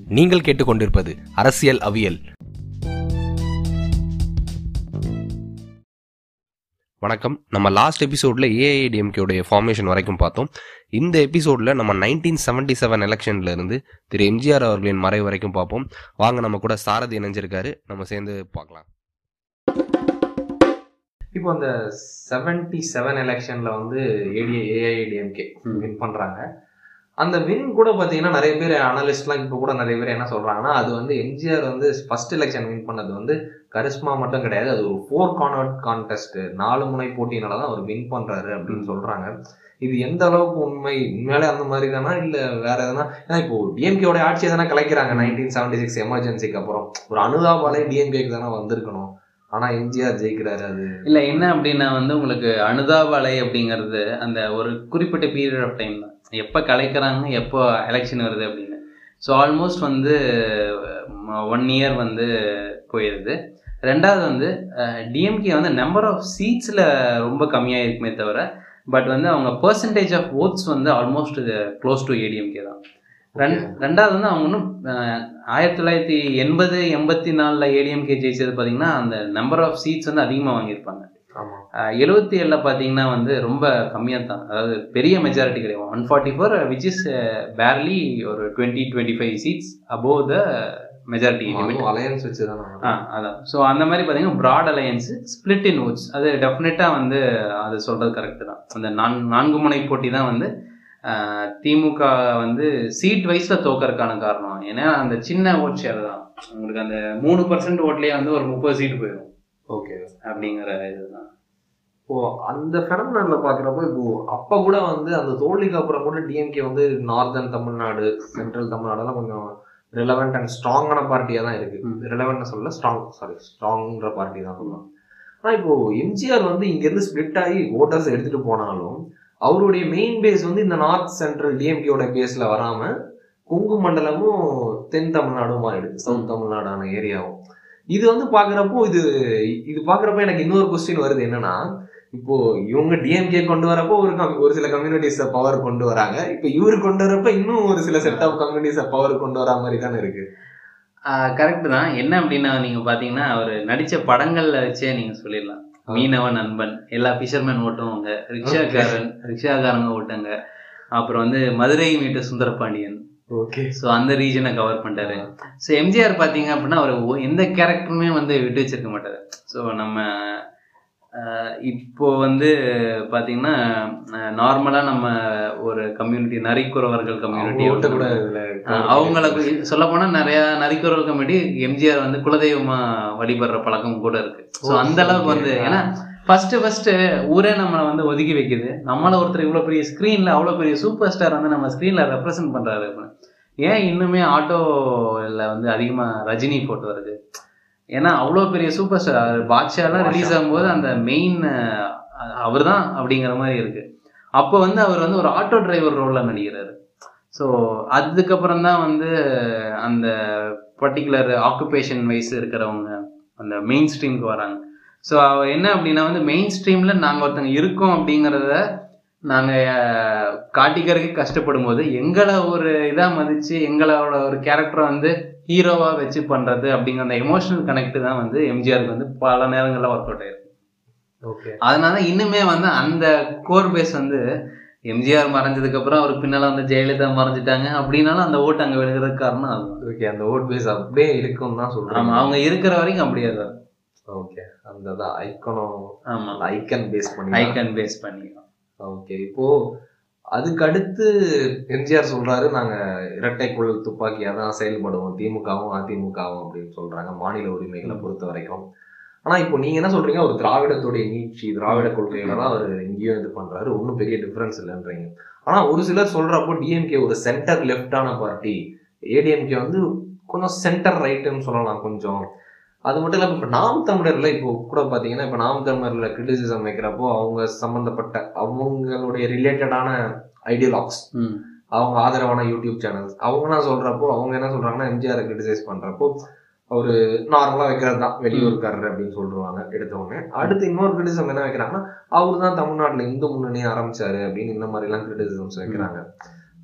நீங்கள் கேட்டுக்கொண்டிருப்பது அரசியல் அவியல் வணக்கம் நம்ம லாஸ்ட் எபிசோடில் ஏஐடிஎம்கேடைய ஃபார்மேஷன் வரைக்கும் பார்த்தோம் இந்த எபிசோடில் நம்ம நைன்டீன் செவன்டி செவன் எலெக்ஷன்ல இருந்து திரு எம்ஜிஆர் அவர்களின் மறை வரைக்கும் பார்ப்போம் வாங்க நம்ம கூட சாரதி இணைஞ்சிருக்காரு நம்ம சேர்ந்து பார்க்கலாம் இப்போ அந்த செவன்டி செவன் எலெக்ஷன்ல வந்து ஏடி ஏஐடிஎம்கே வின் பண்றாங்க அந்த வின் கூட பாத்தீங்கன்னா நிறைய பேர் அனலிஸ்ட்லாம் இப்போ கூட நிறைய பேர் என்ன சொல்றாங்கன்னா அது வந்து எம்ஜிஆர் வந்து ஃபர்ஸ்ட் எலெக்ஷன் வின் பண்ணது வந்து கரிஸ்மா மட்டும் கிடையாது அது ஒரு ஃபோர் கான்வெர்ட் கான்டெஸ்ட் நாலு முனை போட்டினால தான் அவர் வின் பண்றாரு அப்படின்னு சொல்றாங்க இது எந்த அளவுக்கு உண்மை உண்மையாலே அந்த மாதிரி தானா இல்ல வேற எதனா ஏன்னா இப்போ டிஎம்கேவோட ஆட்சியை தானே கலைக்கிறாங்க நைன்டீன் செவன்டி சிக்ஸ் எமர்ஜென்சிக்கு அப்புறம் ஒரு அனுதாபாலே டிஎம்கேக்கு தானே வந்திருக்கணும் ஆனா எம்ஜிஆர் ஜெயிக்கிறாரு அது இல்ல என்ன அப்படின்னா வந்து உங்களுக்கு அனுதாப அலை அப்படிங்கிறது அந்த ஒரு குறிப்பிட்ட பீரியட் ஆஃப் டைம் தான் எப்போ கலைக்கிறாங்க எப்போ எலெக்ஷன் வருது அப்படின்னு ஸோ ஆல்மோஸ்ட் வந்து ஒன் இயர் வந்து போயிடுது ரெண்டாவது வந்து டிஎம்கே வந்து நம்பர் ஆஃப் சீட்ஸில் ரொம்ப கம்மியாக இருக்குமே தவிர பட் வந்து அவங்க பர்சன்டேஜ் ஆஃப் ஓட்ஸ் வந்து ஆல்மோஸ்ட் க்ளோஸ் டு ஏடிஎம்கே தான் ரெண் ரெண்டாவது வந்து அவங்க இன்னும் ஆயிரத்தி தொள்ளாயிரத்தி எண்பது எண்பத்தி நாலில் ஏடிஎம்கே ஜெயிச்சது பார்த்தீங்கன்னா அந்த நம்பர் ஆஃப் சீட்ஸ் வந்து அதிகமாக வாங்கியிருப்பாங்க ஆமா எழுபத்தி ஏழில் பார்த்தீங்கன்னா வந்து ரொம்ப கம்மியாக தான் அதாவது பெரிய மெஜாரிட்டி கிடையாது one forty four which is barely ஒரு twenty twenty five seats above the majority limit alliance வச்சுதான் ஆ அதான் ஸோ அந்த மாதிரி பார்த்தீங்கன்னா broad alliance split in votes அது டெஃபினட்டாக வந்து அது சொல்கிறது கரெக்டு தான் அந்த நான் நான்கு முனை போட்டி தான் வந்து ஆஹ், திமுக வந்து சீட் வைஸில் தோக்கறதுக்கான காரணம் ஏன்னா அந்த சின்ன ஓட் ஷேர் தான் உங்களுக்கு அந்த மூணு பர்சன்ட் ஓட்லேயே வந்து ஒரு முப்பது சீட் போயிடும் ஓகே அப்படிங்கிற இதுதான் இப்போ அந்த ஃபெனமினல்ல பாக்குறப்போ இப்போ அப்ப கூட வந்து அந்த தோல்விக்கு அப்புறம் கூட டிஎம்கே வந்து நார்தர்ன் தமிழ்நாடு சென்ட்ரல் தமிழ்நாடுலாம் கொஞ்சம் ரிலவெண்ட் அண்ட் ஸ்ட்ராங்கான பார்ட்டியா தான் இருக்கு ம். ரிலவெண்ட் சொல்ல ஸ்ட்ராங் சாரி ஸ்ட்ராங்ன்ற பார்ட்டி தான் சொல்லலாம் ஆனா இப்போ எம்ஜிஆர் வந்து இங்க இருந்து ஸ்பிளிட் ஆகி ஓட்டர்ஸ் எடுத்துட்டு போனாலும் அவருடைய மெயின் பேஸ் வந்து இந்த நார்த் சென்ட்ரல் டிஎம்கேயோட பேஸ்ல வராம கொங்கு மண்டலமும் தென் தமிழ்நாடும் மாறிடுது சவுத் தமிழ்நாடான ஏரியாவும் இது வந்து பாக்குறப்போ இது இது பாக்குறப்போ எனக்கு இன்னொரு கொஸ்டின் வருது என்னன்னா இப்போ இவங்க டிஎம்கே கொண்டு வரப்போ ஒரு com- ஒரு சில கம்யூனிட்டிஸ பவர் கொண்டு வராங்க இப்போ இவரு கொண்டு வரப்ப இன்னும் ஒரு சில செட் ஆஃப் கம்யூனிட்டிஸ பவர் கொண்டு வரா மாதிரி தானே இருக்கு கரெக்ட் தான் என்ன அப்படின்னா நீங்க பாத்தீங்கன்னா அவர் நடிச்ச படங்கள்ல வச்சே நீங்க சொல்லிடலாம் மீனவன் நண்பன் எல்லா ஃபிஷர்மேன் ஓட்டுவாங்க ரிக்ஷாக்காரன் ரிக்ஷாக்காரங்க ஓட்டாங்க அப்புறம் வந்து மதுரை மீட்ட சுந்தரபாண்டியன் ஓகே ஸோ அந்த ரீஜனை கவர் பண்ணிட்டாரு ஸோ எம்ஜிஆர் பார்த்தீங்க அப்படின்னா அவர் ஒ- எந்த கேரக்டருமே வந்து விட்டு வச்சிருக்க மாட்டாரு ஸோ நம்ம ஆஹ், இப்போ வந்து பார்த்தீங்கன்னா நார்மலாக நம்ம ஒரு கம்யூனிட்டி நரிக்குறவர்கள் கம்யூனிட்டி ஓட்ட கூட இதுல அவங்களுக்கு சொல்ல போனா நிறைய நரிக்குறவர்கள் கம்யூனிட்டி எம்ஜிஆர் வந்து குலதெய்வமா வழிபடுற பழக்கம் கூட இருக்கு ஸோ அந்த அளவுக்கு வந்து ஏன்னா ஃபர்ஸ்ட் ஃபர்ஸ்ட் ஊரே நம்மளை வந்து ஒதுக்கி வைக்குது நம்மள ஒருத்தர் இவ்வளோ பெரிய ஸ்க்ரீன்ல அவ்வளோ பெரிய சூப்பர் ஸ்டார் வந்து நம்ம ஸ்க்ரீன்ல ரெப்ரசென்ட் பண்றாரு அப்படின்னு. ஏன் இன்னுமே ஆட்டோல வந்து அதிகமா ரஜினி போட்டு வருது ஏன்னா அவ்வளோ பெரிய சூப்பர் ஸ்டார் பாட்ஷாலாம் ரிலீஸ் ஆகும்போது அந்த மெயின் அவர் தான் அப்படிங்கிற மாதிரி இருக்கு அப்போ வந்து அவர் வந்து ஒரு ஆட்டோ டிரைவர் ரோல்ல நடிக்கிறாரு ஸோ அதுக்கப்புறம் தான் வந்து அந்த பர்டிகுலர் ஆக்குபேஷன் வைஸ் இருக்கிறவங்க அந்த மெயின் ஸ்ட்ரீம்க்கு வராங்க ஸோ என்ன அப்படின்னா வந்து மெயின் ஸ்ட்ரீமில் நாங்கள் ஒருத்தங்க இருக்கோம் அப்படிங்கிறத நாங்கள் காட்டிக்கிறதுக்கு கஷ்டப்படும் போது எங்களை ஒரு இதாக மதித்து எங்களோட ஒரு கேரக்டரை வந்து ஹீரோவாக வச்சு பண்ணுறது அப்படிங்கிற அந்த எமோஷனல் கனெக்ட் தான் வந்து எம்ஜிஆருக்கு வந்து பல நேரங்களில் ஒர்க் அவுட் ஆயிருக்கு ஓகே அதனால இன்னுமே வந்து அந்த கோர் பேஸ் வந்து எம்ஜிஆர் மறைஞ்சதுக்கு அப்புறம் அவருக்கு பின்னால வந்து ஜெயலலிதா மறைஞ்சிட்டாங்க அப்படின்னாலும் அந்த ஓட்டு அங்க விழுகிறதுக்கு காரணம் அதுதான் ஓகே அந்த ஓட் பேஸ் அப்படியே இருக்கும் தான் ஆமா சொல்றாங்க அவங்க இருக்கிற வரைக்கும் அப்படியே தான் ஓகே அந்த தான் ஐக்கனோ ஆமா ஐக்கன் பேஸ் பண்ணி ஐக்கன் பேஸ் பண்ணி ஓகே இப்போ அதுக்கு அடுத்து எம்ஜிஆர் சொல்றாரு நாங்க இரட்டை குழல் துப்பாக்கியா தான் செயல்படுவோம் திமுகவும் அதிமுகவும் அப்படின்னு சொல்றாங்க மாநில உரிமைகளை பொறுத்த வரைக்கும் ஆனா இப்போ நீங்க என்ன சொல்றீங்க ஒரு திராவிடத்துடைய நீட்சி திராவிட கொள்கைகளை தான் அவர் இங்கேயும் இது பண்றாரு ஒன்றும் பெரிய டிஃபரன்ஸ் இல்லைன்றீங்க ஆனா ஒரு சிலர் சொல்றப்போ டிஎம்கே ஒரு சென்டர் லெஃப்டான பார்ட்டி ஏடிஎம்கே வந்து கொஞ்சம் சென்டர் ரைட்டுன்னு சொல்லலாம் கொஞ்சம் அது மட்டும் இல்லாம இப்ப நாம் தமிழர்ல இப்போ கூட பாத்தீங்கன்னா இப்ப நாம் தமிழர்ல கிரிட்டிசிசம் வைக்கிறப்போ அவங்க சம்பந்தப்பட்ட அவங்களுடைய ரிலேட்டடான ஐடியலாக்ஸ் ம் அவங்க ஆதரவான யூடியூப் சேனல்ஸ் அவங்கலாம் சொல்றப்போ அவங்க என்ன சொல்றாங்கன்னா எம்ஜிஆர் கிரிட்டிசைஸ் பண்றப்போ அவரு நார்மலா வைக்கிறது தான் வெளியூர்காரர் அப்படின்னு சொல்லுவாங்க எடுத்த உடனே அடுத்து இன்னொரு கிரிட்டிசம் என்ன வைக்கிறாங்கன்னா அவரு தான் தமிழ்நாட்டுல இந்து முன்னணி ஆரம்பிச்சாரு அப்படின்னு இந்த மாதிரி எல்லாம் கிரிட்டிசிசம்ஸ் வைக்கிறாங்க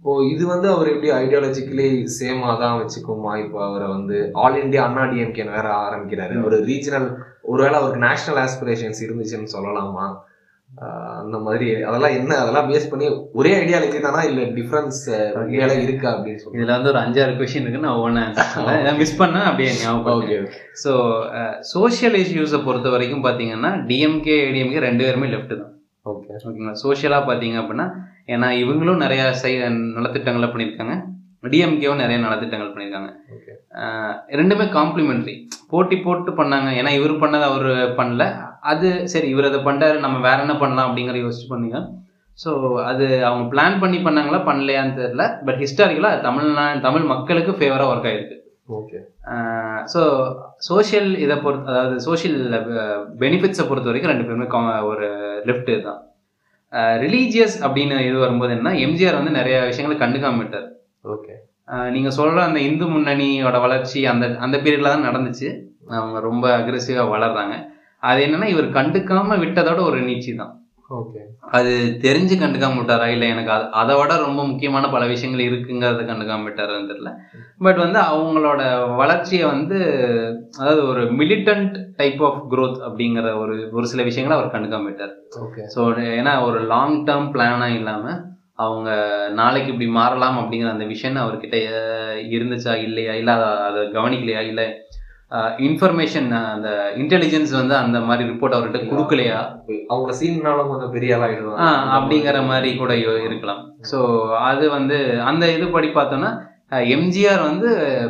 இப்போ இது வந்து அவர் எப்படி ஐடியாலஜிக்கலி சேமா தான் வச்சுக்குமா இப்போ அவரை வந்து ஆல் இந்தியா அண்ணா டிஎம்கேன்னு வேற ஆரம்பிக்கிறாரு ஒரு ரீஜனல் ஒருவேளை அவருக்கு நேஷனல் ஆஸ்பிரேஷன்ஸ் இருந்துச்சுன்னு சொல்லலாமா ஆஹ் அந்த மாதிரி அதெல்லாம் என்ன அதெல்லாம் பேஸ் பண்ணி ஒரே ஐடியாலஜி தானா இல்ல டிஃபரன்ஸ் இந்தியால இருக்கா அப்படின்னு சொல்லி இதுல வந்து ஒரு அஞ்சாறு கொஸ்டின் இருக்கு நான் ஒன்னு மிஸ் பண்ணேன் அப்படியே ஞாபகம் ஓகே ஸோ சோஷியல் இஷ்யூஸை பொறுத்த வரைக்கும் பார்த்தீங்கன்னா டிஎம்கே ஏடிஎம்கே ரெண்டு பேருமே லெஃப்ட் தான் ஓகே ஓகேங்களா சோஷியலாக பார்த்தீங்க அப்படின்னா ஏன்னா இவங்களும் நிறைய செய் நலத்திட்டங்களை பண்ணியிருக்காங்க டிஎம்கேவும் நிறைய நலத்திட்டங்கள் பண்ணியிருக்காங்க ஓகே ஆஹ் ரெண்டுமே காம்ப்ளிமெண்ட்ரி போட்டி போட்டு பண்ணாங்க ஏன்னா இவர் பண்ணதை அவர் பண்ணல அது சரி இவர் அதை பண்ணிட்டாரு நம்ம வேற என்ன பண்ணலாம் அப்படிங்கிற யோசிச்சு பண்ணீங்க ஸோ அது அவங்க பிளான் பண்ணி பண்ணாங்களா பண்ணலையான்னு தெரியல பட் ஹிஸ்டாரிக்கலாக தமிழ்நா தமிழ் மக்களுக்கு ஃபேவராக ஒர்க் ஆயிருக்கு ஓகே ஸோ சோஷியல் இதை பொறுத்து அதாவது சோஷியல் பெனிஃபிட்ஸை பொறுத்த வரைக்கும் ரெண்டு பேருமே கா- ஒரு லெஃப்ட் தான் ரிலீஜியஸ் அப்படின்னு இது வரும்போது என்ன எம்ஜிஆர் வந்து நிறைய விஷயங்களை கண்டுக்காம விட்டார் ஓகே ஆஹ் நீங்க சொல்ற அந்த இந்து முன்னணியோட வளர்ச்சி அந்த அந்த பீரியட்ல தான் நடந்துச்சு அவங்க ரொம்ப அக்ரெசிவா வளர்றாங்க அது என்னன்னா இவர் கண்டுக்காம விட்டதோட ஒரு நீச்சி தான் ஓகே அது தெரிஞ்சு கண்டுக்காம விட்டாரா இல்லை எனக்கு அது அதை விட ரொம்ப முக்கியமான பல விஷயங்கள் இருக்குங்கிறத கண்டுக்காம விட்டாரான்னு தெரியல பட் வந்து அவங்களோட வளர்ச்சியை வந்து அதாவது ஒரு மிலிட்டன்ட் டைப் ஆஃப் growth அப்படிங்கிற ஒரு ஒரு சில விஷயங்களை அவர் கண்டுக்காம விட்டார் ஓகே ஸோ ஏன்னா ஒரு லாங் டேர்ம் பிளானாக இல்லாமல் அவங்க நாளைக்கு இப்படி மாறலாம் அப்படிங்கிற அந்த விஷன் அவர்கிட்ட அஹ், இருந்துச்சா இல்லையா இல்லை அதை அதை கவனிக்கலையா இல்லை இன்ஃபர்மேஷன் அந்த இன்டெலிஜென்ஸ் வந்து அந்த மாதிரி ரிப்போர்ட் அவர்கிட்ட கொடுக்கலையா அவங்க சீன்னாலும் கொஞ்சம் பெரிய ஆள் ஆ, ஆயிடுவாங்க அப்படிங்கிற மாதிரி கூட யோ- இருக்கலாம் ஸோ அது வந்து அந்த இது படி பார்த்தோன்னா எம்ஜிஆர் வந்து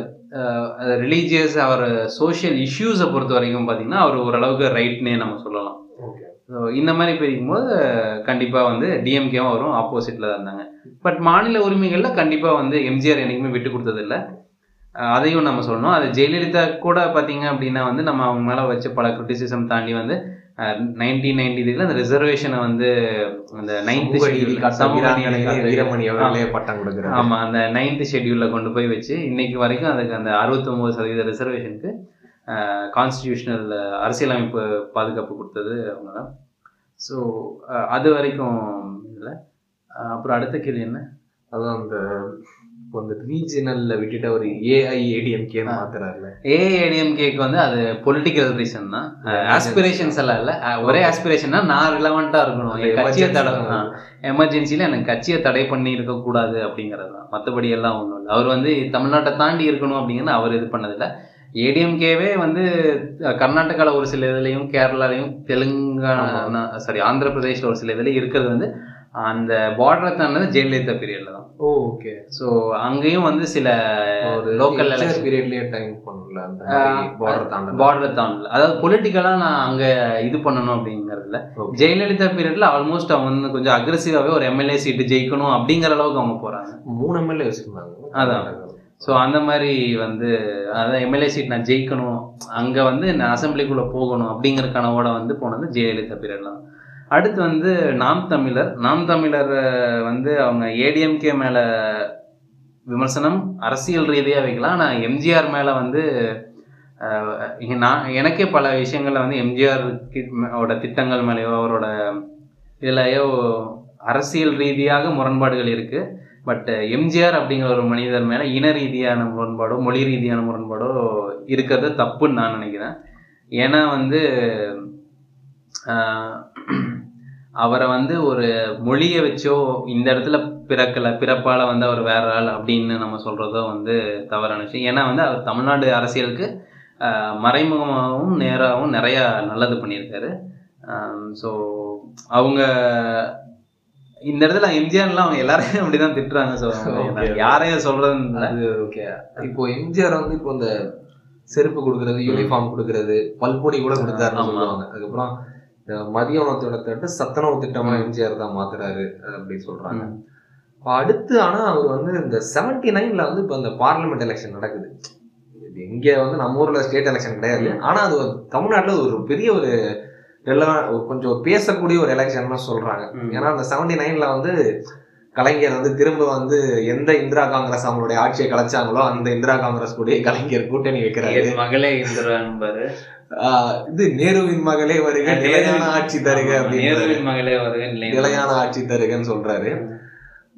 ரிலீஜியஸ் அவர் சோஷியல் இஷ்யூஸை பொறுத்த வரைக்கும் பார்த்தீங்கன்னா அவர் ஓரளவுக்கு ரைட்னே நம்ம சொல்லலாம் ஓகே ஸோ இந்த மாதிரி பிரிக்கும் போது கண்டிப்பாக வந்து டிஎம்கேவும் வரும் ஆப்போசிட்டில் தான் இருந்தாங்க பட் மாநில உரிமைகளில் கண்டிப்பாக வந்து எம்ஜிஆர் என்றைக்குமே விட்டு கொடுத்ததில்ல அஹ் அதையும் நம்ம சொல்லணும் அது ஜெயலலிதா கூட பார்த்தீங்க அப்படின்னா வந்து நம்ம அவங்க மேலே வச்ச பல கிரிட்டிசிசம் தாண்டி வந்து நைன்டீன் நைன்டி த்ரீல அந்த ரிசர்வேஷனை வந்து அந்த நைன்த் சமூக நீதி காத்த வீராங்கனை வீரமணி அவர்களே ஆமா. பட்டம் கொடுக்குறாரு ஆமா அந்த நைன்த் ஷெட்யூல்ல கொண்டு போய் வச்சு இன்னைக்கு வரைக்கும் அதுக்கு அந்த 69% சதவீத ரிசர்வேஷனுக்கு கான்ஸ்டிடியூஷனல் அரசியலமைப்பு பாதுகாப்பு கொடுத்தது அவங்க தான் ஸோ அது வரைக்கும் இல்லை அப்புறம் அடுத்த கேள்வி என்ன அதான் அந்த இப்போ அந்த ரீஜனல்ல விட்டுட்டு ஒரு ஏஐஏடிஎம்கே மாத்துறாருல ஏஏடிஎம்கேக்கு வந்து அது பொலிட்டிக்கல் ரீசன் தான் ஆஸ்பிரேஷன்ஸ் எல்லாம் இல்லை ஒரே ஆஸ்பிரேஷன்னா நான் ரிலவெண்ட்டாக இருக்கணும் என் கட்சியை தடை எமர்ஜென்சியில் எனக்கு கட்சியை தடை பண்ணி இருக்கக்கூடாது அப்படிங்கிறது தான் மற்றபடி எல்லாம் ஒன்றும் இல்லை அவர் வந்து தமிழ்நாட்டை தாண்டி இருக்கணும் அப்படிங்கிறது அவர் இது பண்ணதில்லை ஏடிஎம்கேவே வந்து அஹ், கர்நாடகால ஒரு சில இதுலையும் கேரளாலையும் தெலுங்கானா சாரி ஆந்திர பிரதேஷ்ல ஒரு சில இதுல இருக்கிறது வந்து அந்த பார்டரை தாண்டது ஜெயலலிதா பீரியட்ல தான் ஓ ஓகே ஸோ அங்கேயும் வந்து சில லோக்கல் எலெக்ஷன் பீரியட்லயே டைம் பண்ணல அந்த பார்டர் தாண்ட பார்டர் தாண்டல அதாவது பொலிட்டிக்கலா நான் அங்க இது பண்ணணும் அப்படிங்கறதுல Okay. ஜெயலலிதா பீரியட்ல ஆல்மோஸ்ட் அவங்க வந்து கொஞ்சம் அக்ரெசிவாவே ஒரு எம்எல்ஏ சீட்டு ஜெயிக்கணும் அப்படிங்கிற அளவுக்கு அவங்க போறாங்க மூணு எம்எல்ஏ வச்சிருந்தாங்க அதான். ஸோ அந்த மாதிரி வந்து அதான் எம்எல்ஏ சீட் நான் ஜெயிக்கணும் அங்க வந்து நான் அசம்பிளிக்குள்ள போகணும் அப்படிங்கிற கனவோட வந்து போனது ஜெயலலிதா பீரியட்ல தான் அடுத்து வந்து நாம் தமிழர் நாம் தமிழர் அஹ், வந்து அவங்க ஏடிஎம்கே மேல விமர்சனம் அரசியல் ரீதியா வைக்கலாம் ஆனா எம்ஜிஆர் மேல வந்து அஹ், இங்க நான் எனக்கே பல விஷயங்கள்ல வந்து எம்ஜிஆர் ஓட திட்டங்கள் மேலேயோ அவரோட இதுலயோ அரசியல் ரீதியாக முரண்பாடுகள் இருக்கு பட் எம்ஜிஆர் அப்படிங்கிற ஒரு மனிதர் மேல இன ரீதியான முரண்பாடோ மொழி ரீதியான முரண்பாடோ இருக்கிறது தப்புன்னு நான் நினைக்கிறேன் ஏன்னா வந்து ஆஹ், அவரை வந்து ஒரு மொழியை வச்சோ இந்த இடத்துல பிறக்கல பிறப்பால வந்து அவர் வேற ஆள் அப்படின்னு நம்ம சொல்றதோ வந்து தவறான விஷயம் ஏன்னா வந்து அவர் தமிழ்நாடு அரசியலுக்கு ஆஹ், மறைமுகமாகவும் நேராகவும் நிறைய நல்லது பண்ணியிருக்காரு ஸோ அவங்க இந்த இடத்துல எம்ஜிஆர்லாம் அவங்க எல்லாரையும் அப்படிதான் திட்டுறாங்க ஸோ Okay. யாரையும் சொல்றதுன்னு இல்லை அது ஓகே இப்போ எம்ஜிஆர் வந்து இப்போ இந்த செருப்பு கொடுக்கறது யூனிஃபார்ம் கொடுக்கறது பல்பொடி கூட கொடுத்தாருன்னு ஆமா. சொல்லுவாங்க அதுக்கப்புறம் இந்த மதிய உணவு திட்டத்தை சத்துணவு திட்டமா எம்ஜிஆர் தான் மாத்துறாரு அப்படின்னு சொல்றாங்க ம். இப்போ அடுத்து ஆனா அவர் வந்து இந்த செவன்டி நைன்ல வந்து இப்போ இந்த பார்லிமெண்ட் எலெக்ஷன் நடக்குது இது இங்க வந்து நம்ம ஊர்ல ஸ்டேட் எலெக்ஷன் கிடையாது ஆனா அது ஒரு தமிழ்நாட்டுல ஒரு பெரிய ஒரு relevant- ஒரு கொஞ்சம் பேசக்கூடிய ஒரு எலெக்ஷன் சொல்றாங்க ம். ஏன்னா அந்த செவன்டி நைன்ல வந்து கலைஞர் வந்து திரும்ப வந்து எந்த இந்திரா காங்கிரஸ் அவங்களுடைய ஆட்சியை கலைச்சாங்களோ அந்த இந்திரா காங்கிரஸ் கூட கலைஞர் கூட்டணி வைக்கிறாரு என் மகளே இந்திரான்பாரு ஆஹ் இது நேருவின் மகளே வருக நிலையான ஆட்சி தருக அப்படின்னு நேருவின் மகளே வருக நிலையான நிலையான ஆட்சி தருகன்னு சொல்றாரு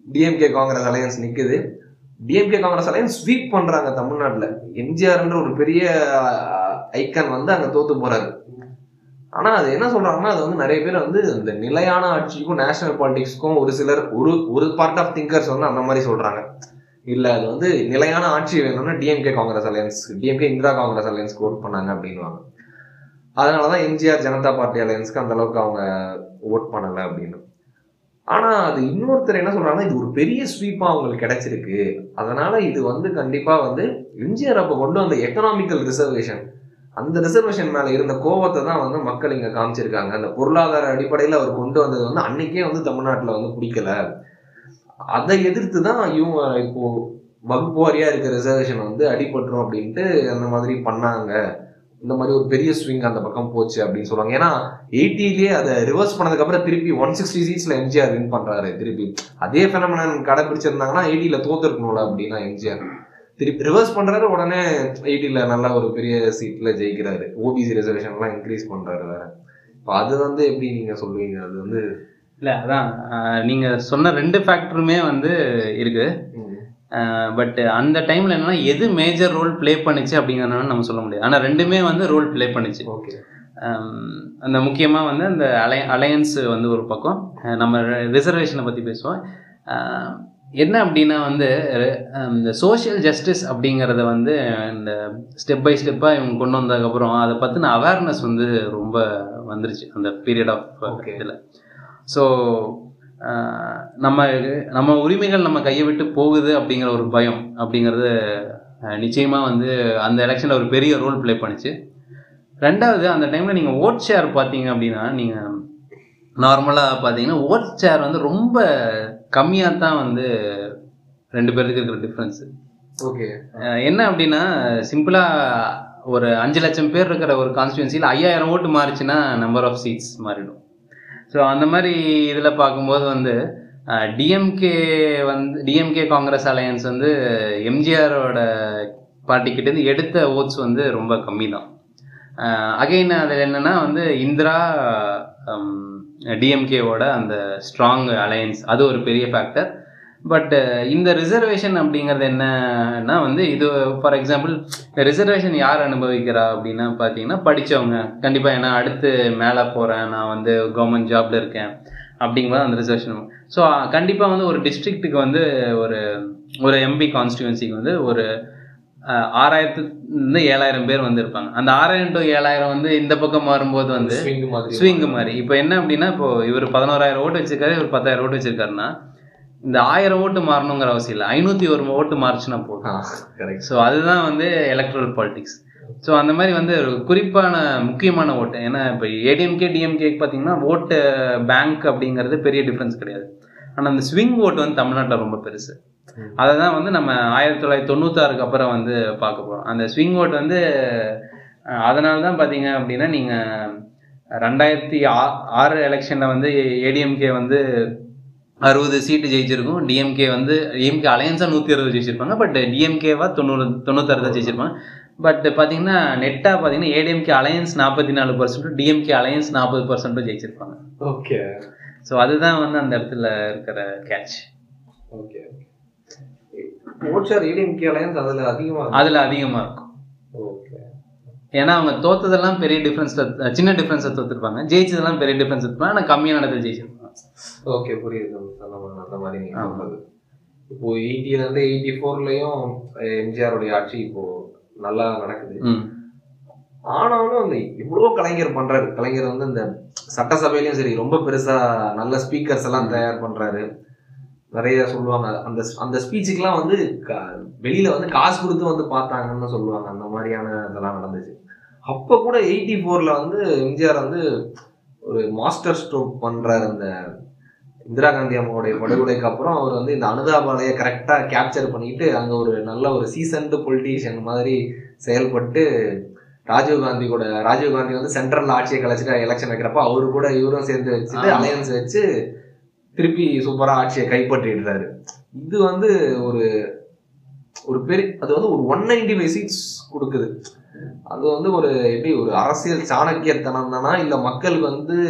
டிஎம்கே காங்கிரஸ் அலையன்ஸ் நிக்குது டிஎம்கே காங்கிரஸ் அலையன்ஸ் ஸ்வீப் பண்றாங்க தமிழ்நாட்டுல எம்ஜிஆர்ன்ற ஒரு பெரிய ஐக்கன் வந்து அங்க தோத்து போறாரு ஆனா அது என்ன சொல்றாங்கன்னா அது வந்து நிறைய பேர் வந்து இந்த நிலையான ஆட்சிக்கும் நேஷனல் பாலிடிக்ஸ்க்கும் ஒரு சிலர் ஒரு ஒரு பார்ட் ஆஃப் திங்கர்ஸ் வந்து அந்த மாதிரி சொல்றாங்க இல்ல அது வந்து நிலையான ஆட்சி வேணும்னா டிஎம்கே காங்கிரஸ் அலையன்ஸ் டிஎம்கே இந்திரா காங்கிரஸ் அலையன்ஸ்க்கு ஓட் பண்ணாங்க அப்படின்வாங்க அதனாலதான் எம்ஜிஆர் ஜனதா பார்ட்டி அலையன்ஸ்க்கு அந்த அளவுக்கு அவங்க ஓட் பண்ணல அப்படின்னு ஆனா அது இன்னொருத்தர் என்ன சொல்றாங்கன்னா இது ஒரு பெரிய ஸ்வீப்பா அவங்களுக்கு கிடைச்சிருக்கு அதனால இது வந்து கண்டிப்பா வந்து எம்ஜிஆர் அப்ப கொண்டு வந்த எக்கனாமிக்கல் ரிசர்வேஷன் அந்த ரிசர்வேஷன் மேல இருந்த கோவத்தை தான் வந்து மக்கள் இங்க காமிச்சிருக்காங்க அந்த பொருளாதார அடிப்படையில அவர் கொண்டு வந்தது வந்து அன்னைக்கே வந்து தமிழ்நாட்டுல வந்து பிடிக்கல அதை எதிர்த்து தான் இவங்க இப்போ வகுப்பு வாரியா இருக்க ரிசர்வேஷன் வந்து அடிபட்டுரும் அப்படின்ட்டு அந்த மாதிரி பண்ணாங்க இந்த மாதிரி ஒரு பெரிய ஸ்விங் அந்த பக்கம் போச்சு அப்படின்னு சொல்லுவாங்க ஏன்னா எயிட்டிலேயே அதை ரிவர்ஸ் பண்ணதுக்கு அப்புறம் திருப்பி ஒன் சிக்ஸ்டி சீட்ஸ்ல எம்ஜிஆர் வின் பண்றாரு திருப்பி அதே பெனமனன் கடைபிடிச்சிருந்தாங்கன்னா எயிட்டில தோத்துருக்கணும்ல அப்படின்னா எம்ஜிஆர் திருப்பி ரிவர்ஸ் பண்றாரு உடனே எயிட்டில நல்ல ஒரு பெரிய சீட்ல ஜெயிக்கிறாரு ஓபிசி ரிசர்வேஷன் எல்லாம் இன்க்ரீஸ் பண்றாரு வேற இப்போ அது வந்து எப்படி நீங்க சொல்லுவீங்க அது வந்து இல்ல அதான் ஆஹ் நீங்க சொன்ன ரெண்டு ஃபேக்டருமே வந்து இருக்கு பட் அந்த டைம்ல என்னன்னா எது மேஜர் ரோல் ப்ளே பண்ணுச்சு அப்படிங்கறதுனால நம்ம சொல்ல முடியாது ஆனா ரெண்டுமே வந்து ரோல் ப்ளே பண்ணுச்சு ஓகே ஆம், அந்த முக்கியமா வந்து அந்த அலை அலையன்ஸ் வந்து ஒரு பக்கம் அஹ் நம்ம ரிசர்வேஷனை பத்தி பேசுவோம் ஆஹ் என்ன அப்படின்னா வந்து அஹ் இந்த சோஷியல் ஜஸ்டிஸ் அப்படிங்கிறத வந்து இந்த ஸ்டெப் பை ஸ்டெப்பாக இவங்க கொண்டு வந்ததுக்கப்புறம் அதை பற்றின அவேர்னஸ் வந்து ரொம்ப வந்துருச்சு அந்த பீரியட் ஆஃப் Okay. இதில் ஸோ நம்ம நம்ம உரிமைகள் நம்ம கையை விட்டு போகுது அப்படிங்கிற ஒரு பயம் அப்படிங்கிறது அஹ், நிச்சயமா வந்து அந்த எலெக்ஷனில் ஒரு பெரிய ரோல் ப்ளே பண்ணுச்சு ரெண்டாவது அந்த டைமில் நீங்கள் ஓட் ஷேர் பார்த்தீங்க அப்படின்னா நீங்கள் நார்மலாக பார்த்தீங்கன்னா ஓட் ஷேர் வந்து ரொம்ப கம்மியாக தான் வந்து ரெண்டு பேருக்கு இருக்கிற டிஃப்ரென்ஸு ஓகே என்ன அப்படின்னா சிம்பிளாக ஒரு அஞ்சு லட்சம் பேர் இருக்கிற ஒரு கான்ஸ்டியூன்சியில் ஐயாயிரம் ஓட்டு மாறிச்சுன்னா நம்பர் ஆஃப் சீட்ஸ் மாறிடும் ஸோ அந்த மாதிரி இதில் பார்க்கும்போது வந்து டிஎம்கே வந்து டிஎம்கே காங்கிரஸ் அலையன்ஸ் வந்து எம்ஜிஆரோட பார்ட்டிக்கிட்டேருந்து எடுத்த ஓட்ஸ் வந்து ரொம்ப கம்மி தான் அகைன் அதில் என்னன்னா வந்து இந்திரா டிஎம்கேவோட அந்த ஸ்ட்ராங் அலையன்ஸ் அது ஒரு பெரிய ஃபேக்டர் பட் இந்த ரிசர்வேஷன் அப்படிங்கிறது என்னன்னா வந்து இது ஃபார் எக்ஸாம்பிள் ரிசர்வேஷன் யார் அனுபவிக்கிறா அப்படின்னா பார்த்தீங்கன்னா படித்தவங்க கண்டிப்பாக ஏன்னா அடுத்து மேலே போகிறேன் நான் வந்து கவர்மெண்ட் ஜாப்ல இருக்கேன் அப்படிங்கும்போது அந்த ரிசர்வேஷன் ஸோ கண்டிப்பாக வந்து ஒரு டிஸ்ட்ரிக்ட்டுக்கு வந்து ஒரு ஒரு எம்பி கான்ஸ்டியூன்சிக்கு வந்து ஒரு ஆறாயிரத்துலேருந்து ஏழாயிரம் பேர் வந்து இருப்பாங்க அந்த ஆறாயிரம் டு ஏழாயிரம் வந்து இந்த பக்கம் மாறும்போது வந்து ஸ்விங் மாதிரி ஸ்விங் மாதிரி இப்போ என்ன அப்படின்னா இப்போ இவர் பதினோராயிரம் ஓட்டு வச்சிருக்காரு இவர் பத்தாயிரம் ஓட்டு வச்சிருக்காருன்னா இந்த ஆயிரம் ஓட்டு மாறணுங்கிற அவசியம் இல்லை ஐநூத்தி ஒரு ஓட்டு மாறுச்சுன்னா போதும் கரெக்ட் ஸோ அதுதான் வந்து எலக்ட்ரல் பாலிடிக்ஸ் ஸோ அந்த மாதிரி வந்து ஒரு குறிப்பான முக்கியமான ஓட்டு ஏன்னா இப்போ ஏடிஎம்கே டிஎம்கே பார்த்தீங்கன்னா ஓட்டு பேங்க் அப்படிங்கிறது பெரிய டிஃப்ரென்ஸ் கிடையாது ஆனால் அந்த ஸ்விங் ஓட்டு வந்து தமிழ்நாட்டில் ரொம்ப பெருசு அதை தான் வந்து நம்ம ஆயிரத்தி தொள்ளாயிரத்தி தொண்ணூத்தாறுக்கு அப்புறம் வந்து பார்க்க போகிறோம் அந்த ஸ்விங் ஓட் வந்து அஹ், அதனால தான் பார்த்தீங்க அப்படின்னா நீங்கள் ரெண்டாயிரத்தி ஆ- ஆறு எலெக்ஷனில் வந்து ஏடிஎம்கே வந்து அறுபது சீட்டு ஜெயிச்சிருக்கும் டிஎம்கே வந்து டிஎம்கே அலையன்ஸாக நூற்றி அறுபது ஜெயிச்சிருப்பாங்க பட் டிஎம்கேவா தொண்ணூறு தொண்ணூத்தாறு தான் ஜெயிச்சிருப்பாங்க பட் பார்த்தீங்கன்னா நெட்டாக பார்த்தீங்கன்னா ஏடிஎம்கே அலையன்ஸ் நாற்பத்தி நாலு பர்சன்ட்டும் டிஎம்கே அலையன்ஸ் நாற்பது பர்சன்ட்டும் ஜெயிச்சிருப்பாங்க ஓகே ஸோ அதுதான் வந்து அந்த இடத்துல இருக்கிற கேட்ச் ஓகே ஓட்சார் ஏடிஎம்கே அலையன்ஸ் அதுல அதிகமா அதில் அதிகமாக இருக்கும் ஓகே ஏன்னா அவங்க தோத்ததெல்லாம் பெரிய டிஃப்ரென்ஸ் சின்ன டிஃப்ரென்ஸை தோத்துருப்பாங்க ஜெயிச்சதெல்லாம் பெரிய டிஃப்ரென்ஸ் இருப்பாங்க ஆனால் கம்மியான இடத்துல ஜெயிச்சிருப்பாங்க ஓகே புரியுது அந்த மாதிரி அந்த மாதிரி நீங்க ஆமா. சொல்றது இப்போ எயிட்டில இருந்து எயிட்டி ஃபோர்லயும் எம்ஜிஆருடைய ஆட்சி இப்போ நல்லா நடக்குது ம் ஆனாலும் அந்த இவ்வளவு கலைஞர் பண்றாரு கலைஞர் வந்து இந்த சட்டசபையிலயும் சரி ரொம்ப பெருசா நல்ல ஸ்பீக்கர்ஸ் எல்லாம் தயார் பண்றாரு நிறைய சொல்லுவாங்க அந்த அந்த ஸ்பீச்சுக்கெல்லாம் வந்து க- வெளியில வந்து காசு கொடுத்து வந்து பார்த்தாங்கன்னு சொல்லுவாங்க அந்த மாதிரியான இதெல்லாம் நடந்துச்சு அப்ப கூட எயிட்டி ஃபோர்ல வந்து எம்ஜிஆர் வந்து ஒரு மாஸ்டர் ஸ்ட்ரோக் பண்றாரு அந்த இந்திரா காந்தி அம்மாவுடைய படுகொலைக்கு அப்புறம் அவர் வந்து இந்த அனுதாபாலைய கரெக்டா கேப்சர் பண்ணிட்டு அங்க ஒரு நல்ல ஒரு சீசன்டு பொலிட்டீஷியன் மாதிரி செயல்பட்டு ராஜீவ் காந்தி கூட ராஜீவ் காந்தி வந்து சென்ட்ரல்ல ஆட்சியை கலைச்சிட்டு எலெக்ஷன் வைக்கிறப்ப அவரு கூட இவரும் சேர்ந்து வச்சுட்டு ஆமா. அலையன்ஸ் வச்சு திருப்பி சூப்பரா ஆட்சியை கைப்பற்றிடுறாரு இது வந்து ஒரு ஒரு பெரிய அது வந்து ஒரு ஒன் நைன்டி ஃபைவ் சீட்ஸ் கொடுக்குது அது வந்து ஒரு எப்படி ஒரு அரசியல் சாணக்கியத்தனம் தானா இல்ல மக்களுக்கு வந்து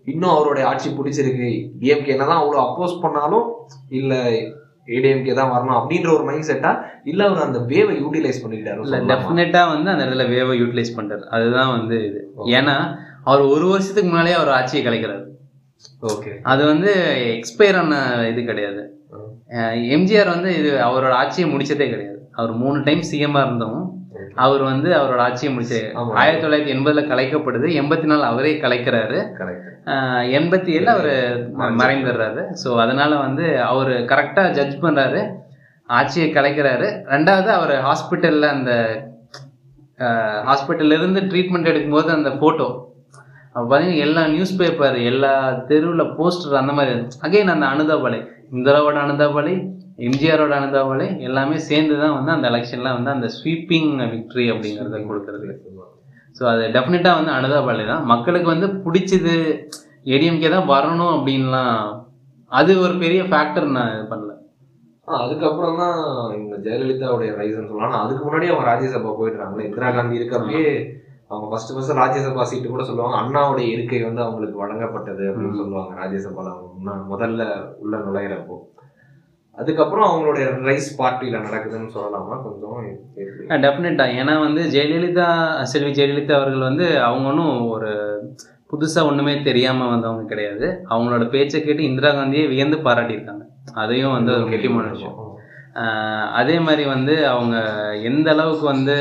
இன்னும் அவருடைய ஆட்சி பிடிச்சிருக்கு டிஎம்கே என்னதான் அவ்வளவு அப்போஸ் பண்ணாலும் இல்ல ஏடிஎம்கே தான் வரணும் அப்படின்ற ஒரு மைண்ட் செட்டா இல்ல அவர் அந்த வேவை யூட்டிலைஸ் இல்ல பண்ணிக்கிட்டாரு டெஃபினட்டா வந்து அந்த இடத்துல வேவை யூட்டிலைஸ் பண்றாரு அதுதான் வந்து இது ஏன்னா அவர் ஒரு வருஷத்துக்கு முன்னாலே அவர் ஆட்சியை கலைக்கிறாரு ஓகே அது வந்து எக்ஸ்பயர் ஆன இது கிடையாது எம்ஜிஆர் வந்து இது அவரோட ஆட்சியை முடிச்சதே கிடையாது அவர் மூணு டைம் சிஎம்மா இருந்தோம் அவர் வந்து அவரோட ஆட்சியை முடிச்சு ஆமா. ஆயிரத்தி தொள்ளாயிரத்தி எண்பதுல கலைக்கப்படுது எண்பத்தி நாலு அவரே கலைக்கிறாரு கரெக்ட் ஆஹ் எண்பத்தி ஏழுல அவர் மறைந்துடுறாரு ஸோ அதனால வந்து அவர் கரெக்டா ஜட்ஜ் பண்றாரு ஆட்சியை கலைக்கிறாரு ரெண்டாவது அவர் ஹாஸ்பிட்டல்ல அந்த ஹாஸ்பிட்டல்ல இருந்து ட்ரீட்மெண்ட் எடுக்கும்போது அந்த போட்டோ அப்போ பார்த்தீங்கன்னா எல்லா நியூஸ் பேப்பர் எல்லா தெருவில் போஸ்டர் அந்த மாதிரி அகைன் அந்த அனுதாபலை இந்திராவோட அனுதாபலை எம்ஜிஆரோட அனுதாபலை எல்லாமே சேர்ந்து தான் வந்து அந்த எலெக்ஷன்ல வந்து அந்த ஸ்வீப்பிங் விக்ட்ரி அப்படிங்கிறத கொடுக்கறது ஸோ அது டெஃபினட்டாக வந்து அனுதாபாலை தான் மக்களுக்கு வந்து பிடிச்சது ஏடிஎம்கே தான் வரணும் அப்படின்லாம் அது ஒரு பெரிய ஃபேக்டர் நான் இது பண்ணல ஆ, அதுக்கப்புறம் தான் இந்த ஜெயலலிதாவுடைய ரைஸ்ன்னு சொல்லலாம் ஆனா அதுக்கு முன்னாடி அவங்க ராஜ்யசபா போயிடுறாங்களே இந்திரா காந்தி இருக்கப்பயே அவங்க ஃபர்ஸ்ட் ஃபர்ஸ்ட் ராஜ்யசபா சீட்டு கூட சொல்லுவாங்க அண்ணாவுடைய இருக்கை வந்து அவங்களுக்கு வழங்கப்பட்டது அப்படின்னு சொல்லுவாங்க ராஜ்யசபால அவங்க முன்ன- முதல்ல உள்ள நுழையிறப்போ அதுக்கப்புறம் அவங்களுடைய ரைஸ் பார்ட்டியில நடக்குதுன்னு சொல்லலாமா கொஞ்சம் எப்படி? டெஃபினட்டா ஏன்னா வந்து ஜெயலலிதா செல்வி ஜெயலலிதா அவர்கள் வந்து அவங்க ஒன்றும் ஒரு புதுசா ஒண்ணுமே தெரியாம வந்தவங்க கிடையாது அவங்களோட பேச்சை கேட்டு இந்திரா காந்தியை வியந்து பாராட்டியிருக்காங்க அதையும் வந்து ஒரு முக்கியமான விஷயம் ஆஹ் அதே மாதிரி வந்து அவங்க எந்த அளவுக்கு வந்து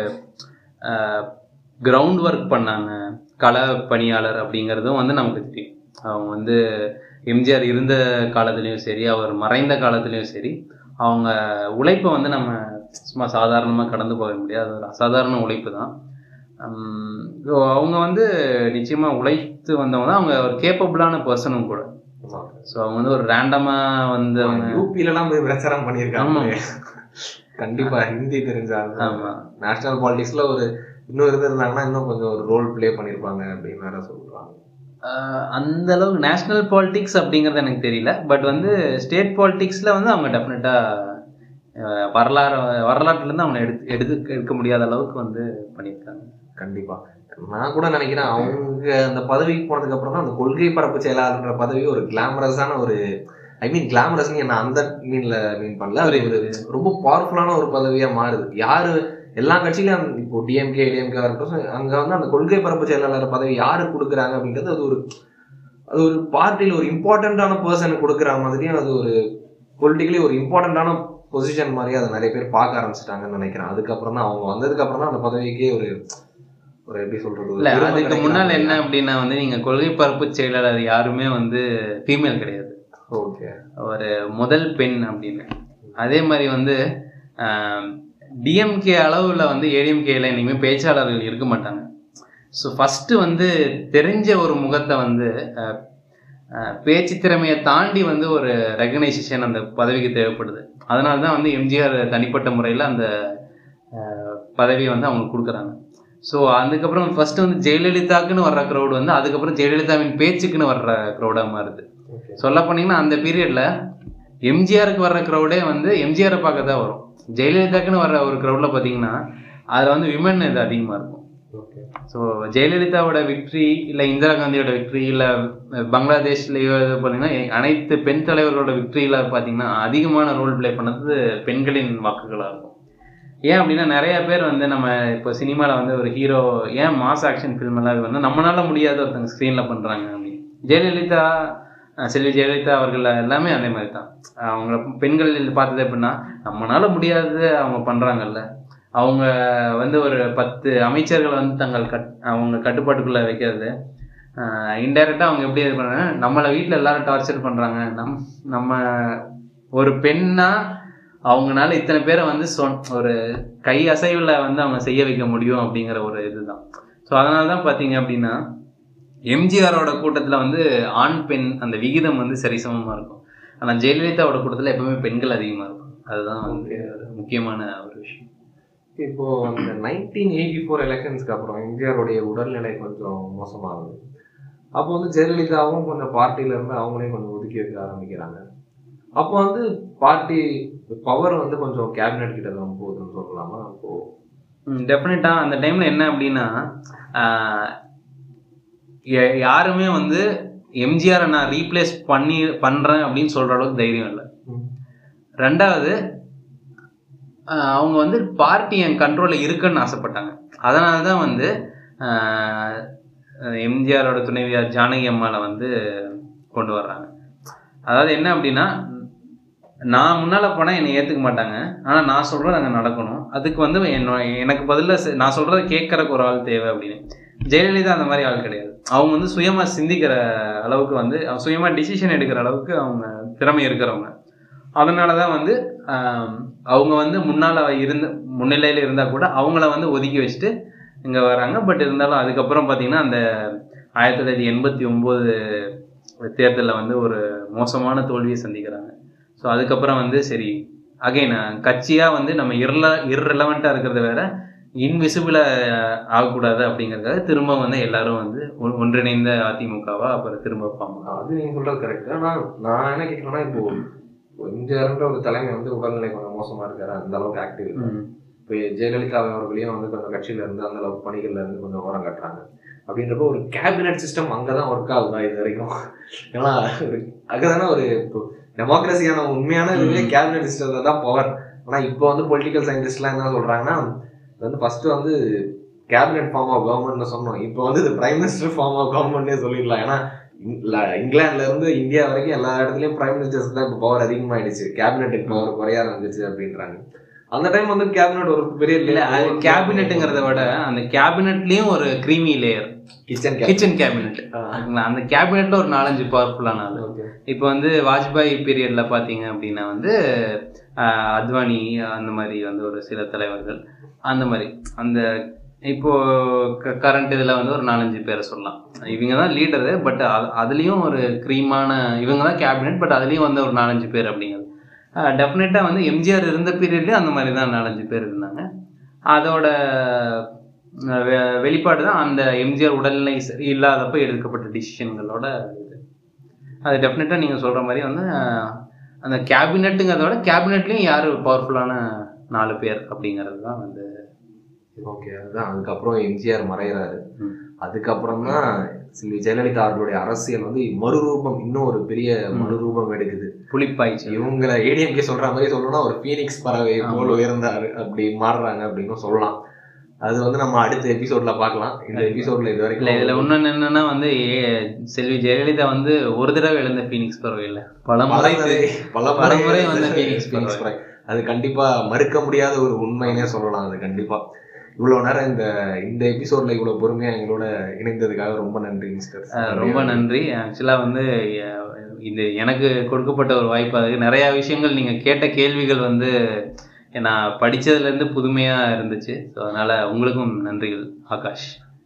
கிரவுண்ட் ஒர்க் பண்ணாங்க கள பணியாளர் அப்படிங்கிறதும் வந்து நமக்கு தெரியும் அவங்க வந்து எம்ஜிஆர் இருந்த காலத்துலேயும் சரி அவர் மறைந்த காலத்துலேயும் சரி அவங்க உழைப்பை வந்து நம்ம சும்மா சாதாரணமாக கடந்து போக முடியாது அது ஒரு அசாதாரண உழைப்பு தான் உம் so அவங்க வந்து நிச்சயமாக உழைத்து வந்தவங்க தான் அவங்க ஒரு கேப்பபிளான பர்சனும் கூட ஆமா. ஸோ அவங்க வந்து ஒரு ரேண்டமாக வந்து அவங்க யூபில எல்லாம் போய் பிரச்சாரம் பண்ணியிருக்காங்க ஆமா. கண்டிப்பா ஹிந்தி தெரிஞ்சாங்க ஆமாம் நேஷனல் பாலிடிக்ஸ்ல ஒரு இன்னும் இருந்திருந்தாங்கன்னா இன்னும் கொஞ்சம் ஒரு ரோல் ப்ளே பண்ணிருப்பாங்க அப்படின்னு வேற சொல்றாங்க ஆஹ் அந்த அளவுக்கு நேஷனல் பாலிடிக்ஸ் அப்படிங்கிறது எனக்கு தெரியல பட் வந்து ஸ்டேட் பாலிடிக்ஸ்ல வந்து அவங்க டெஃபினட்டா வரலாறு வரலாற்றுல இருந்து அவங்க எடுத்து எடுத்து எடுக்க முடியாத அளவுக்கு வந்து பண்ணியிருக்காங்க கண்டிப்பா நான் கூட நினைக்கிறேன் அவங்க அந்த பதவிக்கு போனதுக்கு அப்புறம் தான் அந்த கொள்கை பரப்பு செயலாளர்ன்ற பதவி ஒரு கிளாமரஸான ஒரு ஐ மீன் கிளாமரஸ் நான் அந்த மீன்ல மீன் பண்ணல அது ஒரு ரொம்ப பவர்ஃபுல்லான ஒரு பதவியா மாறுது யாரு எல்லா கட்சியிலும் இப்போ டிஎம்கே டிஎம்கே இருக்கட்டும் அங்க வந்து அந்த கொள்கை பரப்பு செயலாளர் பதவி யாரு கொடுக்குறாங்க அப்படின்றது அது ஒரு அது ஒரு பார்ட்டியில் ஒரு இம்பார்ட்டண்ட்டான பர்சன் கொடுக்குற மாதிரியும் அது ஒரு பொலிட்டிக்கலி ஒரு இம்பார்ட்டண்ட்டான பொசிஷன் மாதிரி அதை நிறைய பேர் பார்க்க ஆரம்பிச்சிட்டாங்கன்னு நினைக்கிறேன் அதுக்கப்புறம் தான் அவங்க வந்ததுக்கு அப்புறம் தான் அந்த பதவிக்கே ஒரு ஒரு எப்படி சொல்றது ஒரு இல்ல பெருமை அதுக்கு கிடைக்கிற முன்னால் மாதிரி. என்ன அப்படின்னா வந்து நீங்க கொள்கை பரப்பு செயலாளர் யாருமே வந்து ஃபீமேல் கிடையாது ஓகே ஒரு முதல் பெண் அப்படின்னு அதே மாதிரி வந்து டிஎம்கே அளவுல வந்து ஏடிஎம்கேல இனிமே பேச்சாளர்கள் இருக்க மாட்டாங்க ஸோ ஃபர்ஸ்ட் வந்து தெரிஞ்ச ஒரு முகத்தை வந்து அஹ், அஹ், பேச்சு திறமையை தாண்டி வந்து ஒரு ரெகனைசேஷன் அந்த பதவிக்கு தேவைப்படுது அதனால தான் வந்து எம்ஜிஆர் தனிப்பட்ட முறையில் அந்த அஹ், பதவியை வந்து அவங்களுக்கு கொடுக்குறாங்க ஸோ அதுக்கப்புறம் ஃபர்ஸ்ட் வந்து ஜெயலலிதாக்குன்னு வர்ற க்ரௌடு வந்து அதுக்கப்புறம் ஜெயலலிதாவின் பேச்சுக்குன்னு வர்ற க்ரௌடாக மாறுது ஓகே சொல்ல போனீங்கன்னா அந்த பீரியட்ல எம்ஜிஆருக்கு வர்ற க்ரௌடே வந்து எம்ஜிஆரை பார்க்க தான் வரும் ஜெயலலிதாக்குன்னு வர்ற ஒரு க்ரௌட்ல பார்த்தீங்கன்னா அதில் வந்து விமன் இது அதிகமாக இருக்கும் ஓகே ஸோ ஜெயலலிதாவோட விக்ட்ரி இல்லை இந்திரா காந்தியோட விக்ட்ரி இல்லை பங்களாதேஷ்லயோ இது பார்த்தீங்கன்னா அனைத்து பெண் தலைவர்களோட விக்ட்ரியில் பார்த்தீங்கன்னா அதிகமான ரோல் ப்ளே பண்ணது பெண்களின் வாக்குகளாக இருக்கும் ஏன் அப்படின்னா நிறைய பேர் வந்து நம்ம இப்போ சினிமாவில் வந்து ஒரு ஹீரோ ஏன் மாஸ் ஆக்ஷன் ஃபில்ம் எல்லாம் இது வந்து நம்மளால முடியாத ஒருத்தங்க ஸ்க்ரீனில் பண்ணுறாங்க அப்படின்னு ஜெயலலிதா அஹ் செல்வி ஜெயலலிதா அவர்கள் எல்லாமே அதே மாதிரி தான் அவங்க பெண்கள் பார்த்தது எப்படின்னா நம்மளால முடியாதது அவங்க பண்ணுறாங்கல்ல அவங்க வந்து ஒரு பத்து அமைச்சர்களை வந்து தங்கள் கட் அவங்க கட்டுப்பாட்டுக்குள்ள வைக்கிறது இன்டைரக்டா அவங்க எப்படி இது பண்ணாங்க நம்மளை வீட்டில் எல்லாரும் டார்ச்சர் பண்றாங்க நம் நம்ம ஒரு பெண்ணா அவங்கனால இத்தனை பேரை வந்து சொன் ஒரு கை அசைவில் வந்து அவங்க செய்ய வைக்க முடியும் அப்படிங்கிற ஒரு இதுதான் ஸோ அதனால தான் பார்த்தீங்க அப்படின்னா எம்ஜிஆரோட கூட்டத்தில் வந்து ஆண் பெண் அந்த விகிதம் வந்து சரிசமமாக இருக்கும் ஆனால் ஜெயலலிதாவோட கூட்டத்தில் எப்பவுமே பெண்கள் அதிகமாக இருக்கும் அதுதான் வந்து ஒரு முக்கியமான ஒரு விஷயம் இப்போ அந்த நைன்டீன் எயிட்டி ஃபோர் எலெக்ஷன்ஸ்க்கு அப்புறம் எம்ஜிஆருடைய உடல்நிலை கொஞ்சம் மோசமாகுது அப்போ வந்து ஜெயலலிதாவும் கொஞ்சம் பார்ட்டியில இருந்து அவங்களையும் கொஞ்சம் ஒதுக்கி வைக்க ஆரம்பிக்கிறாங்க அப்போ வந்து பார்ட்டி பவர் வந்து கொஞ்சம் கேபினெட் கிட்ட தான் போகுதுன்னு சொல்லலாமா அப்போ டெஃபினட்டா அந்த டைம்ல என்ன அப்படின்னா ஆஹ் ய- யாருமே வந்து எம்ஜிஆரை நான் ரீப்ளேஸ் பண்ணி பண்றேன் அப்படின்னு சொல்ற அளவுக்கு தைரியம் இல்லை ரெண்டாவது ஆஹ் அவங்க வந்து பார்ட்டி என் கண்ட்ரோலில் இருக்குன்னு ஆசைப்பட்டாங்க அதனால தான் வந்து ஆஹ் எம்ஜிஆரோட துணைவியார் ஜானகி அம்மாவை வந்து கொண்டு வர்றாங்க அதாவது என்ன அப்படின்னா நான் முன்னால போனால் என்னை ஏற்றுக்க மாட்டாங்க ஆனால் நான் சொல்கிறது அங்கே நடக்கணும் அதுக்கு வந்து என்னோ எனக்கு பதிலாக நான் சொல்கிறத கேட்கறக்கு ஒரு ஆள் தேவை அப்படின்னு ஜெயலலிதா அந்த மாதிரி ஆள் கிடையாது அவங்க வந்து சுயமாக சிந்திக்கிற அளவுக்கு வந்து சுயமாக டிசிஷன் எடுக்கிற அளவுக்கு அவங்க திறமை இருக்கிறவங்க அதனால தான் வந்து ஆம், அவங்க வந்து முன்னால் இருந்த முன்னிலையில் இருந்தால் கூட அவங்கள வந்து ஒதுக்கி வச்சுட்டு இங்கே வராங்க பட் இருந்தாலும் அதுக்கப்புறம் பார்த்தீங்கன்னா அந்த ஆயிரத்தி தொள்ளாயிரத்தி எண்பத்தி ஒம்பது தேர்தலில் வந்து ஒரு மோசமான தோல்வியை சந்திக்கிறாங்க ஸோ அதுக்கப்புறம் வந்து சரி அகைன் கட்சியாக வந்து நம்ம irrele irrelevant-ஆ இருக்கிறத வேற இன்விசிபிளாக ஆகக்கூடாது அப்படிங்கிறதுக்காக திரும்ப வந்து எல்லாரும் வந்து ஒ- ஒன்றிணைந்த அதிமுகவா அப்புறம் திரும்ப பாமக அது நீங்க சொல்றது கரெக்ட் ஆனா நான் என்ன கேட்கறேன்னா இப்போ எம்ஜிஆர்ன்ற ஒரு தலைமை வந்து உடல்நிலை கொஞ்சம் மோசமா இருக்காரு அந்த அளவுக்கு ஆக்டிவ் இப்போ ஜெயலலிதா அவர்களையும் வந்து கொஞ்சம் கட்சியில இருந்து அந்த அளவுக்கு பணிகள்ல இருந்து கொஞ்சம் ஓரம் கட்டுறாங்க அப்படின்றப்போ ஒரு கேபினட் சிஸ்டம் அங்கதான் ஒர்க் ஆகுதா இது வரைக்கும் ஏன்னா ஒரு அங்கதானே ஒரு இப்போ டெமோக்ரஸியான உண்மையான இதுவே கேபினட் சிஸ்டத்துல தான் பவர் ஆனா இப்போ வந்து பொலிட்டிக்கல் சயின்டிஸ்ட்லாம் என்ன சொல்றாங்கன்னா இது வந்து ஃபர்ஸ்ட் வந்து கேபினட் ஃபார்ம் ஆஃப் கவர்மெண்ட்னு சொன்னோம் இப்போ வந்து இது பிரைம் மினிஸ்டர் ஃபார்ம் ஆஃப் கவர்மெண்ட்னே சொல்லிடலாம் ஏன்னா இங்கில- இங்கிலாந்துல இருந்து இந்தியா வரைக்கும் எல்லா இடத்துலயும் பிரைம் மினிஸ்டர்ஸ் தான் இப்போ பவர் அதிகமாயிடுச்சு கேபினெட்டுக்கு பவர் குறைய ஆரம்பிச்சு அப்படின்றாங்க அந்த டைம் வந்து கேபினெட் ஒரு பெரிய இல்ல அது கேபினெட்டுங்கிறத விட அந்த கேபினெட்லயும் ஒரு creamy layer kitchen kitchen cabinet அந்த கேபினெட்ல ஒரு நாலஞ்சு பவர்ஃபுல்லான ஆளு இப்போ வந்து வாஜ்பாய் பீரியட்ல பாத்தீங்க அப்படின்னா வந்து ஆஹ், அத்வானி அந்த மாதிரி வந்து ஒரு சில தலைவர்கள் அந்த மாதிரி அந்த இப்போ கரண்ட் இதுல வந்து ஒரு நாலஞ்சு பேரை சொல்லலாம் இவங்க தான் லீடரு பட் அதுலயும் ஒரு க்ரீமான இவங்க தான் கேபினெட் பட் அதுலயும் வந்து ஒரு நாலஞ்சு பேர் அப்படிங்கிறது டெஃபினட்டாக வந்து எம்ஜிஆர் இருந்த பீரியட்லயும் அந்த மாதிரி தான் நாலஞ்சு பேர் இருந்தாங்க அதோட அஹ், வெ- வெளிப்பாடு தான் அந்த எம்ஜிஆர் உடல்நிலை சரி இல்லாதப்ப எடுக்கப்பட்ட டிசிஷன்களோட இது அது டெஃபினட்டாக நீங்கள் சொல்கிற மாதிரி வந்து அஹ், அந்த கேபினெட்டுங்கிறத விட கேபினெட்லேயும் யார் பவர்ஃபுல்லான நாலு பேர் அப்படிங்கிறது தான் வந்து ஓகே அதுதான் அதுக்கப்புறம் எம்ஜிஆர் மறைகிறாரு ம். அதுக்கப்புறம் தான் செல்வி ஜெயலலிதா அவர்களுடைய அரசியல் வந்து மறுரூபம் இன்னும் ஒரு பெரிய மறுரூபம் எடுக்குது புளிப்பாய்ச்சி இவங்களை ஏடிஎம்கே சொல்ற மாதிரி சொல்லணும்னா ஒரு பீனிக்ஸ் பறவை போல் உயர்ந்தாரு அப்படி மாறுறாங்க அப்படின்னு சொல்லலாம் அது வந்து நம்ம அடுத்த எபிசோட்ல பார்க்கலாம் இந்த எபிசோட்ல இது இல்லை வரைக்கும் இதில் இன்னொன்று என்னன்னா வந்து ஏ- செல்வி ஜெயலலிதா வந்து ஒரு தடவை எழுந்த ஃபீனிக்ஸ் பறவை இல்லை பல முறை பல முறை- பல பல முறை முறை வந்து வந்த Phoenix Phoenix பறவை. பறவை. அது கண்டிப்பா மறுக்க முடியாத ஒரு உண்மைனே சொல்லலாம் அது கண்டிப்பா இவ்வளவு நேரம் இந்த இந்த எபிசோட்ல இவ்வளவு பொறுமையா எங்களோட இணைந்ததுக்காக ரொம்ப நன்றி மிஸ்டர் அஹ் ரொம்ப நன்றி ஆக்சுவலாக வந்து அஹ், இது எனக்கு கொடுக்கப்பட்ட ஒரு வாய்ப்பு அது நிறையா விஷயங்கள் நீங்கள் கேட்ட கேள்விகள் வந்து நான் படிச்சதுலேருந்து புதுமையாக இருந்துச்சு ஸோ அதனால் உங்களுக்கும் நன்றிகள் ஆகாஷ்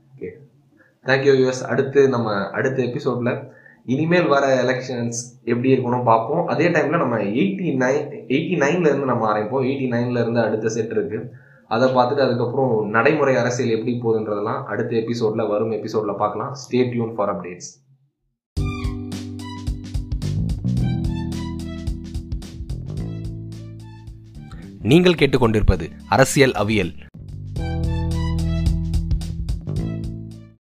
தேங்க்யூ யூஎஸ் அடுத்து நம்ம அடுத்த எபிசோட்ல இனிமேல் வர எலெக்ஷன்ஸ் எப்படி இருக்கணும் பார்ப்போம் அதே டைம்ல நம்ம எயிட்டி நைன் எயிட்டி நைன்ல இருந்து நம்ம ஆரம்பிப்போம் எயிட்டி நைன்ல இருந்து அடுத்த செட் இருக்கு அதை பார்த்துட்டு அதுக்கப்புறம் நடைமுறை அரசியல் எப்படி போகுதுன்றதெல்லாம் அடுத்த எபிசோட்ல வரும் எபிசோட்ல பார்க்கலாம் ஸ்டே டியூன் ஃபார் அப்டேட்ஸ் நீங்கள் கேட்டுக்கொண்டிருப்பது அரசியல் அவியல்